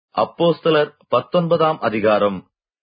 அப்போஸ்தலர் பத்தொன்பதாம் அதிகாரம்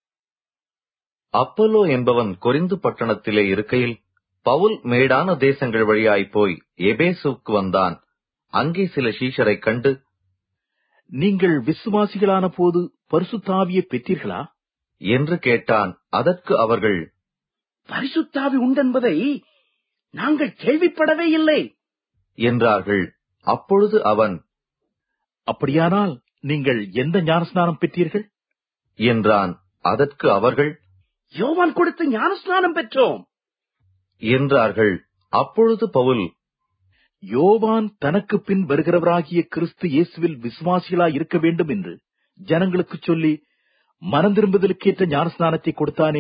அப்பல்லோ என்பவன் கொரிந்து பட்டணத்திலே இருக்கையில் பவுல் மேடான தேசங்கள் வழியாய் போய் எபேசுக்கு வந்தான் அங்கே சில சீஷரைக் கண்டு நீங்கள் விசுவாசிகளான போது பரிசுத்தாவியை பெற்றீர்களா என்று கேட்டான் அதற்கு அவர்கள் பரிசுத்தாவி உண்டென்பதை நாங்கள் கேள்விப்படவே இல்லை என்றார்கள் அப்பொழுது அவன் அப்படியானால் நீங்கள் எந்த ஞானஸ்நானம் பெற்றீர்கள் என்றான் அதற்கு அவர்கள் யோவான் கொடுத்த ஞானஸ்நானம் பெற்றோம் என்றார்கள் அப்பொழுது பவுல் யோவான் தனக்கு பின் வருகிறவராகிய கிறிஸ்து இயேசுவில் விசுவாசிகளாய் இருக்க வேண்டும் என்று ஜனங்களுக்குச் சொல்லி மனம் திரும்புதலுக்கேற்ற ஞானஸ்நானத்தை கொடுத்தானே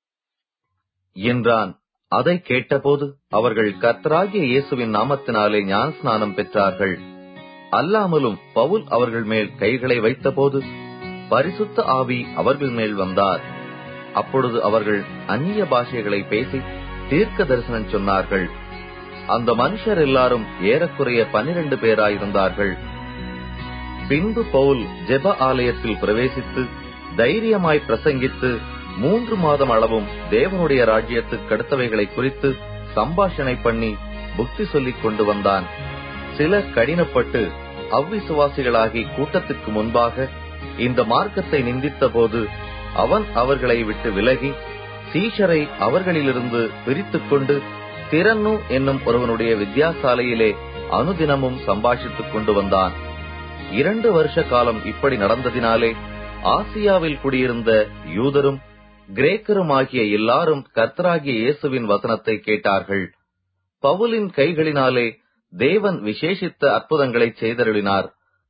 என்றான் அதை கேட்டபோது அவர்கள் கர்த்தராகிய இயேசுவின் நாமத்தினாலே ஞானஸ்நானம் பெற்றார்கள் அல்லாமலும் பவுல் அவர்கள் மேல் கைகளை வைத்தபோது பரிசுத்த ஆவி அவர்கள் மேல் வந்தார் அப்பொழுது அவர்கள் அந்நிய பாஷைகளை பேசி தீர்க்க தரிசனம் சொன்னார்கள் அந்த மனுஷர் எல்லாரும் ஏறக்குறைய பன்னிரண்டு பேராயிருந்தார்கள் பின்பு பவுல் ஜெப ஆலயத்தில் பிரவேசித்து தைரியமாய் பிரசங்கித்து மூன்று மாதம் அளவும் தேவனுடைய ராஜ்யத்துக்கு அடுத்தவைகளை குறித்து சம்பாஷணை பண்ணி புத்தி சொல்லிக் கொண்டு வந்தான் சிலர் கடினப்பட்டு அவ்விசுவாசிகளாகி கூட்டத்துக்கு முன்பாக இந்த மார்க்கத்தை நிந்தித்த போது அவன் அவர்களை விட்டு விலகி சீஷரை அவர்களிலிருந்து பிரித்துக் கொண்டு திறன்னு என்னும் ஒருவனுடைய வித்யாசாலையிலே அனுதினமும் சம்பாஷித்துக் கொண்டு வந்தான் இரண்டு வருஷ காலம் இப்படி நடந்ததினாலே ஆசியாவில் குடியிருந்த யூதரும் கிரேக்கருமாகிய எல்லாரும் கர்த்தராகிய இயேசுவின் வசனத்தை கேட்டார்கள் பவுலின் கைகளினாலே தேவன் விசேஷித்த அற்புதங்களை செய்தருளினார்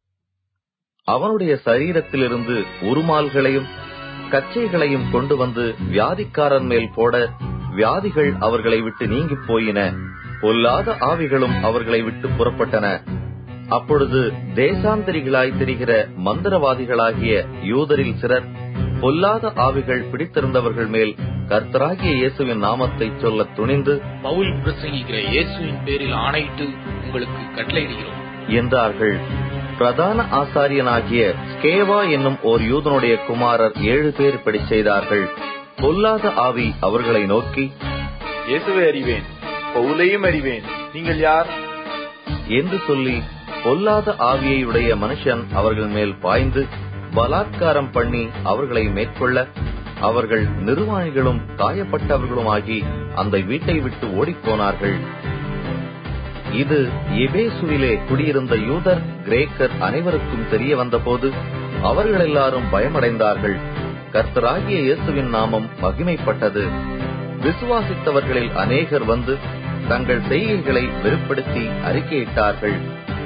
அவனுடைய சரீரத்திலிருந்து உருமால்களையும் கச்சைகளையும் கொண்டு வந்து வியாதிக்காரன் மேல் போட வியாதிகள் அவர்களை விட்டு நீங்கிப் போயின பொல்லாத ஆவிகளும் அவர்களை விட்டு புறப்பட்டன அப்பொழுது தேசாந்தரிகளாய் திரிகிற மந்திரவாதிகளாகிய யூதரில் சிலர் பொல்லாத ஆவிகள் பிடித்திருந்தவர்கள் மேல் கர்த்தராகிய இயேசுவின் நாமத்தை சொல்ல துணிந்து பவுல் பிரசங்கிக்கிற இயேசுவின் பேரில் ஆணையிட்டு உங்களுக்கு கட்டளையிடுகிறோம் என்றார்கள் பிரதான ஆசாரியனாகிய ஸ்கேவா என்னும் ஓர் யூதனுடைய குமாரர் ஏழு பேர் இப்படி செய்தார்கள் பொல்லாத ஆவி அவர்களை நோக்கி இயேசுவை அறிவேன் பவுலையும் அறிவேன் நீங்கள் யார் என்று சொல்லி பொல்லாத ஆவியை உடைய மனுஷன் அவர்கள் மேல் பாய்ந்து பலாத்காரம் பண்ணி அவர்களை மேற்கொள்ள அவர்கள் நிர்வாணிகளும் காயப்பட்டவர்களுமாகி அந்த வீட்டை விட்டு ஓடிப்போனார்கள் இது எபேசுவிலே குடியிருந்த யூதர் கிரேக்கர் அனைவருக்கும் தெரிய வந்தபோது அவர்கள் எல்லாரும் பயமடைந்தார்கள் கர்த்தராகிய இயேசுவின் நாமம் மகிமைப்பட்டது விசுவாசித்தவர்களில் அநேகர் வந்து தங்கள் செய்கைகளை வெறுப்படுத்தி அறிக்கையிட்டார்கள்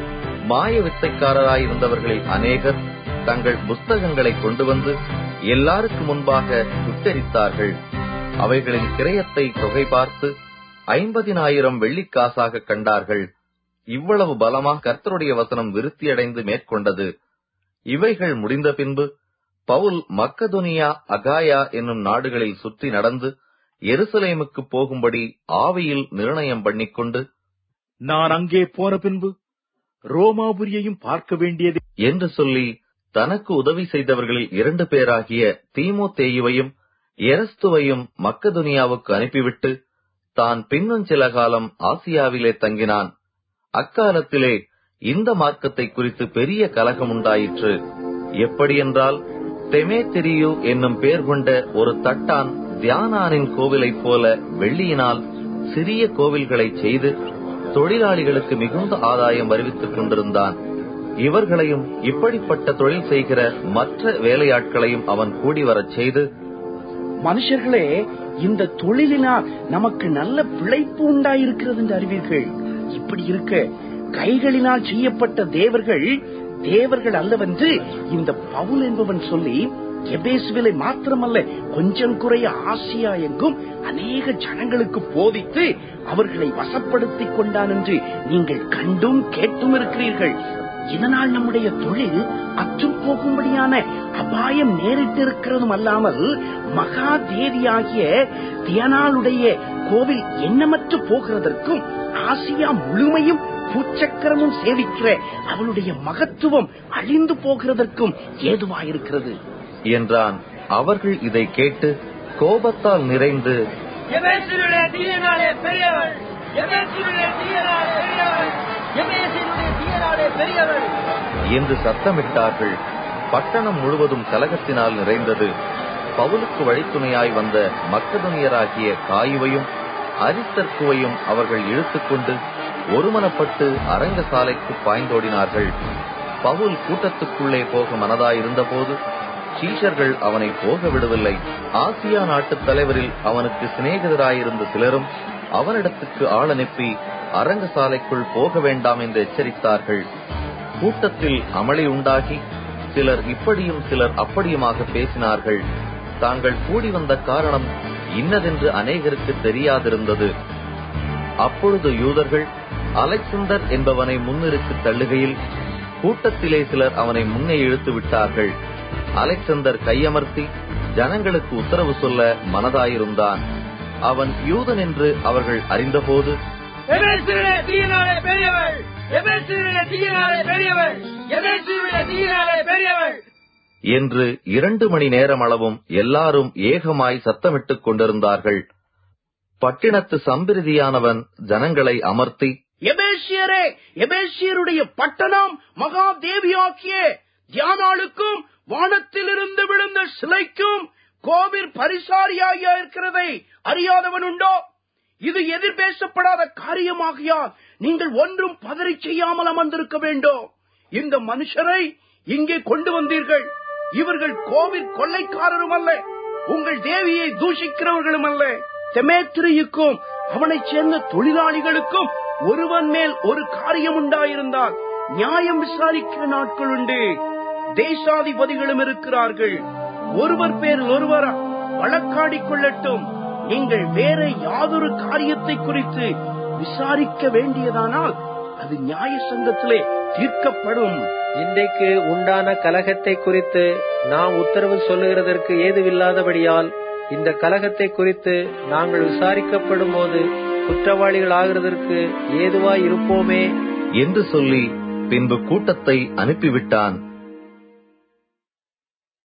மாய வித்தைக்காரராயிருந்தவர்களில் அநேகர் தங்கள் புஸ்தகங்களை கொண்டு வந்து எல்லாருக்கு முன்பாக சுட்டரித்தார்கள் அவைகளின் கிரயத்தை தொகை பார்த்து ஐம்பதினாயிரம் வெள்ளிக்காசாக கண்டார்கள் இவ்வளவு பலமாக கர்த்தருடைய வசனம் விருத்தியடைந்து மேற்கொண்டது இவைகள் முடிந்த பின்பு பவுல் மக்கதுனியா அகாயா என்னும் நாடுகளில் சுற்றி நடந்து எருசலேமுக்கு போகும்படி ஆவியில் நிர்ணயம் பண்ணிக்கொண்டு நான் அங்கே போன பின்பு ரோமாபுரியையும் பார்க்க வேண்டியது என்று சொல்லி தனக்கு உதவி செய்தவர்களில் இரண்டு பேராகிய தீமோத்தேயுவையும் எரஸ்துவையும் மக்கதுனியாவுக்கு அனுப்பிவிட்டு தான் பின்னும் சில காலம் ஆசியாவிலே தங்கினான் அக்காலத்திலே இந்த மார்க்கத்தை குறித்து பெரிய கலகம் உண்டாயிற்று எப்படியென்றால் தெமேத்திரியு என்னும் பேர் கொண்ட ஒரு தட்டான் தியானானின் கோவிலைப் போல வெள்ளியினால் சிறிய கோவில்களை செய்து தொழிலாளிகளுக்கு மிகுந்த ஆதாயம் வருவித்துக் கொண்டிருந்தான் இவர்களையும் இப்படிப்பட்ட தொழில் செய்கிற மற்ற வேலையாட்களையும் அவன் கூடி வரச் செய்து மனுஷர்களே இந்த தொழிலினால் நமக்கு நல்ல பிழைப்பு உண்டாயிருக்கிறது என்று அறிவீர்கள் இப்படி இருக்க கைகளினால் செய்யப்பட்ட தேவர்கள் தேவர்கள் அல்லவென்று இந்த பவுல் என்பவன் சொல்லி எபேசுவிலை மாத்திரமல்ல கொஞ்சம் குறைய ஆசியா எங்கும் அநேக ஜனங்களுக்கு போதித்து அவர்களை வசப்படுத்திக் கொண்டான் என்று நீங்கள் கண்டும் கேட்டும் இருக்கிறீர்கள் இதனால் நம்முடைய தொழில் அற்று போகும்படியான அபாயம் நேரிட்டு இருக்கிறதும் அல்லாமல் மகா தேவியாகிய தியனாளுடைய கோவில் எண்ணமற்று போகிறதற்கும் ஆசியா முழுமையும் பூச்சக்கரமும் சேவிக்கிற அவளுடைய மகத்துவம் அழிந்து போகிறதற்கும் ஏதுவாயிருக்கிறது என்றான் அவர்கள் இதை கேட்டு கோபத்தால் நிறைந்து எபேசினுடைய தீயனாலே பெரியவள் எபேசினுடைய தீயனாலே பெரியவள் எபேசினுடைய தீயனாலே பெரியவள் என்று சத்தமிட்டார்கள் பட்டணம் முழுவதும் கலகத்தினால் நிறைந்தது பவுலுக்கு வழித்துணையாய் வந்த மக்கதுனியராகிய காயுவையும் அரிஸ்தர்க்குவையும் அவர்கள் இழுத்துக்கொண்டு ஒருமனப்பட்டு அரங்க சாலைக்கு பாய்ந்தோடினார்கள் பவுல் கூட்டத்துக்குள்ளே போக மனதாயிருந்தபோது சீஷர்கள் அவனை போக விடவில்லை ஆசியா நாட்டுத் தலைவரில் அவனுக்கு சிநேகிதராயிருந்த சிலரும் அவனிடத்துக்கு ஆள் அனுப்பி அரங்க சாலைக்குள் போக வேண்டாம் என்று எச்சரித்தார்கள் கூட்டத்தில் அமளி உண்டாகி சிலர் இப்படியும் சிலர் அப்படியுமாக பேசினார்கள் தாங்கள் கூடி வந்த காரணம் இன்னதென்று அநேகருக்கு தெரியாதிருந்தது அப்பொழுது யூதர்கள் அலெக்சந்தர் என்பவனை முன்னிறுத்தி தள்ளுகையில் கூட்டத்திலே சிலர் அவனை முன்னே இழுத்து விட்டார்கள் அலெக்சந்தர் கையமர்த்தி ஜனங்களுக்கு உத்தரவு சொல்ல மனதாயிருந்தான் அவன் யூதன் என்று அவர்கள் அறிந்தபோது எபேசினுடைய தீயனாலே பெரியவள் எபேசினுடைய தீயனாலே பெரியவள் எபேசினுடைய தீயனாலே பெரியவள் என்று இரண்டு மணி நேரம் அளவும் எல்லாரும் ஏகமாய் சத்தமிட்டுக் கொண்டிருந்தார்கள் பட்டினத்து சம்பிரதியானவன் ஜனங்களை அமர்த்தி எபேசியரே எபேசியருடைய பட்டணம் மகா தேவியாக்கிய தியானாளுக்கும் வானத்திலிருந்து விழுந்த சிலைக்கும் கோவில் பரிசாரியாகியா இருக்கிறதை அறியாதவன் உண்டோ இது எதிர் பேசப்படாத காரியமாகியால் நீங்கள் ஒன்றும் பதறி செய்யாமல் அமர்ந்திருக்க வேண்டும் இந்த மனுஷரை இங்கே கொண்டு வந்தீர்கள் இவர்கள் கோவில் கொள்ளைக்காரரும் அல்ல உங்கள் தேவியை தூஷிக்கிறவர்களும் அல்ல தெமேத்திரியுக்கும் அவனைச் சேர்ந்த தொழிலாளிகளுக்கும் ஒருவன் மேல் ஒரு காரியம் உண்டாயிருந்தால் நியாயம் விசாரிக்கிற நாட்கள் உண்டு தேசாதிபதிகளும் இருக்கிறார்கள் ஒருவர் பேரில் ஒருவர் வழக்காடிக் கொள்ளட்டும் நீங்கள் வேற யாதொரு காரியத்தை குறித்து விசாரிக்க வேண்டியதானால் அது நியாய சங்கத்திலே தீர்க்கப்படும் இன்றைக்கு உண்டான கலகத்தை குறித்து நாம் உத்தரவு சொல்லுகிறதற்கு ஏதுவில்லாதபடியால் இந்த கலகத்தை குறித்து நாங்கள் விசாரிக்கப்படும் போது குற்றவாளிகள் ஆகிறதற்கு ஏதுவாய் இருப்போமே என்று சொல்லி பின்பு கூட்டத்தை அனுப்பிவிட்டான்